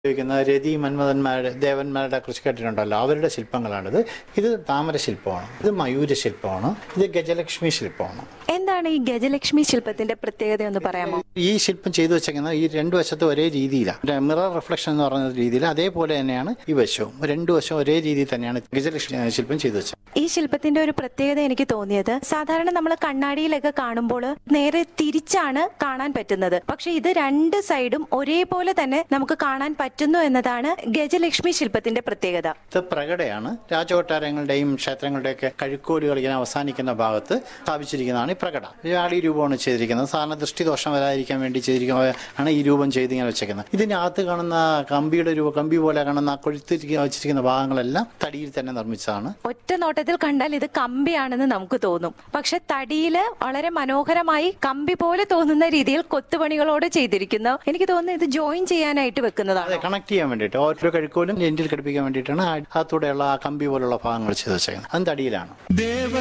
ഉപയോഗിക്കുന്ന രതി മന്മഥന്മാരുടെ ദേവന്മാരുടെ കുറിച്ച് കേട്ടിട്ടുണ്ടല്ലോ അവരുടെ ശില്പങ്ങളാണിത് ഇത് താമര ശില്പമാണ് ഇത് മയൂര ശില്പമാണ് ഇത് ഗജലക്ഷ്മി ശില്പമാണ് എന്താണ് ഈ ഗജലക്ഷ്മി ശില്പത്തിന്റെ പ്രത്യേകത ഒന്ന് പറയാമോ ഈ ശില്പം ചെയ്തു വെച്ചേക്കുന്നത് ഈ രണ്ട് വശത്തും ഒരേ രീതിയിലാണ് മിറർ റിഫ്ലക്ഷൻ എന്ന് പറയുന്ന രീതിയിൽ അതേപോലെ തന്നെയാണ് ഈ വശവും രണ്ടു വശവും ഒരേ രീതിയിൽ തന്നെയാണ് ഗജലക്ഷ്മി ശില്പം ചെയ്തു വെച്ചത് ഈ ശില്പത്തിന്റെ ഒരു പ്രത്യേകത എനിക്ക് തോന്നിയത് സാധാരണ നമ്മൾ കണ്ണാടിയിലൊക്കെ കാണുമ്പോൾ നേരെ തിരിച്ചാണ് കാണാൻ പറ്റുന്നത് പക്ഷെ ഇത് രണ്ട് സൈഡും ഒരേപോലെ തന്നെ നമുക്ക് കാണാൻ പറ്റുന്നു എന്നതാണ് ഗജലക്ഷ്മി ശില്പത്തിന്റെ പ്രത്യേകത ഇത് പ്രകടയാണ് രാജകൊട്ടാരങ്ങളുടെയും ക്ഷേത്രങ്ങളുടെയൊക്കെ കഴുക്കോലുകൾ ഇങ്ങനെ അവസാനിക്കുന്ന ഭാഗത്ത് സ്ഥാപിച്ചിരിക്കുന്നതാണ് ഈ പ്രകട വ്യാളി രൂപമാണ് ചെയ്തിരിക്കുന്നത് സാധാരണ ദൃഷ്ടിദോഷം വരാതിരിക്കാൻ വേണ്ടി ചെയ്തിരിക്കുന്ന ആണ് ഈ രൂപം ചെയ്ത് ഇങ്ങനെ വെച്ചേക്കുന്നത് ഇതിനകത്ത് കാണുന്ന കമ്പിയുടെ രൂപം കമ്പി പോലെ കാണുന്ന കൊഴുത്തിരിക്കുന്ന വെച്ചിരിക്കുന്ന ഭാഗങ്ങളെല്ലാം തടിയിൽ തന്നെ നിർമ്മിച്ചതാണ് ഒറ്റ നോട്ടത്തിൽ കണ്ടാൽ ഇത് കമ്പിയാണെന്ന് നമുക്ക് തോന്നും പക്ഷെ തടിയില് വളരെ മനോഹരമായി കമ്പി പോലെ തോന്നുന്ന രീതിയിൽ കൊത്തുപണികളോട് ചെയ്തിരിക്കുന്നു എനിക്ക് തോന്നുന്നു ഇത് ജോയിൻ ചെയ്യാനായിട്ട് വെക്കുന്നതാണ് അതെ കണക്ട് ചെയ്യാൻ വേണ്ടിയിട്ട് ഓരോ കഴുക്കോലും എൻഡിൽ ഘടിപ്പിക്കാൻ വേണ്ടിയിട്ടാണ് ആ- അകത്തൂടെയുള്ള ആ കമ്പി പോലുള്ള ഭാഗങ്ങൾ ചെയ്ത് വെച്ചേക്കുന്നത് അതും തടിയിലാണ്